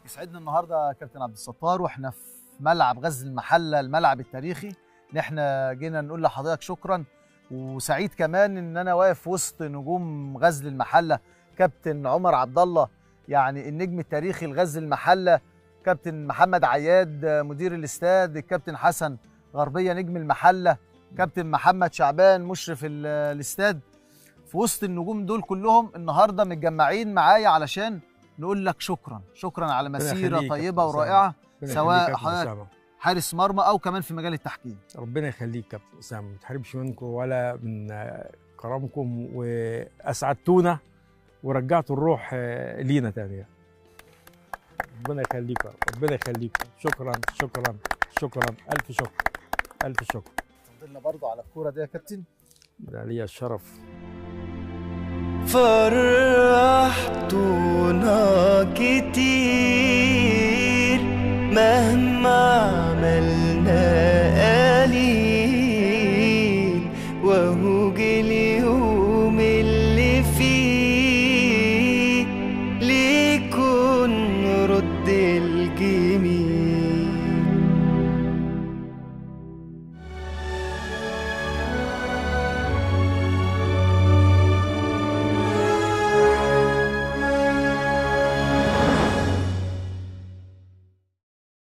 يسعدنا النهارده كابتن عبد الستار واحنا في ملعب غزل المحله الملعب التاريخي ان احنا جينا نقول لحضرتك شكرا وسعيد كمان ان انا واقف وسط نجوم غزل المحله كابتن عمر عبد الله يعني النجم التاريخي لغزل المحله كابتن محمد عياد مدير الاستاد الكابتن حسن غربيه نجم المحله كابتن محمد شعبان مشرف ال- الاستاد في وسط النجوم دول كلهم النهارده متجمعين معايا علشان نقول لك شكرا شكرا على مسيره يخليك يا طيبه كابتن ورائعه ربنا سواء يخليك يا كابتن حضرتك أسامة. حارس مرمى او كمان في مجال التحكيم ربنا يخليك يا كابتن اسامه ما تحرمش منكم ولا من آه، كرمكم واسعدتونا ورجعتوا الروح آه، لينا تاني ربنا يخليك يا رب، ربنا يخليك شكرا شكرا شكرا الف شكر الف شكر فضلنا برضو على الكوره دي يا كابتن ده ليا الشرف فرحتونا كتير مهما عملنا قليل وهو